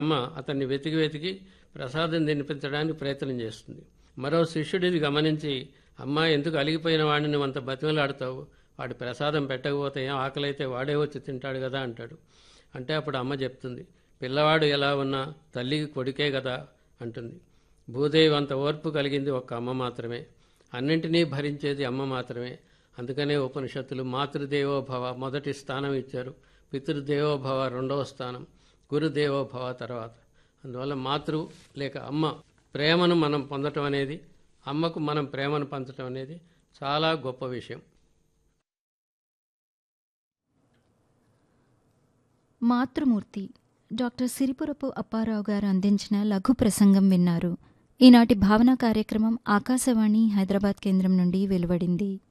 అమ్మ అతన్ని వెతికి వెతికి ప్రసాదం తినిపించడానికి ప్రయత్నం చేస్తుంది మరో శిష్యుడు ఇది గమనించి అమ్మా ఎందుకు అలిగిపోయిన వాడిని నువ్వు అంత బతిమలాడుతావు వాడి ప్రసాదం పెట్టకపోతే ఏం ఆకలైతే వాడే వచ్చి తింటాడు కదా అంటాడు అంటే అప్పుడు అమ్మ చెప్తుంది పిల్లవాడు ఎలా ఉన్నా తల్లికి కొడుకే కదా అంటుంది భూదేవి అంత ఓర్పు కలిగింది ఒక్క అమ్మ మాత్రమే అన్నింటినీ భరించేది అమ్మ మాత్రమే అందుకనే ఉపనిషత్తులు మాతృదేవోభవ మొదటి స్థానం ఇచ్చారు పితృదేవోభవ రెండవ స్థానం గురుదేవోభవ తర్వాత అందువల్ల మాతృ లేక అమ్మ ప్రేమను మనం పొందటం అనేది అమ్మకు మనం ప్రేమను పంచటం అనేది చాలా గొప్ప విషయం మాతృమూర్తి డాక్టర్ సిరిపురపు అప్పారావు గారు అందించిన లఘు ప్రసంగం విన్నారు ఈనాటి భావన కార్యక్రమం ఆకాశవాణి హైదరాబాద్ కేంద్రం నుండి వెలువడింది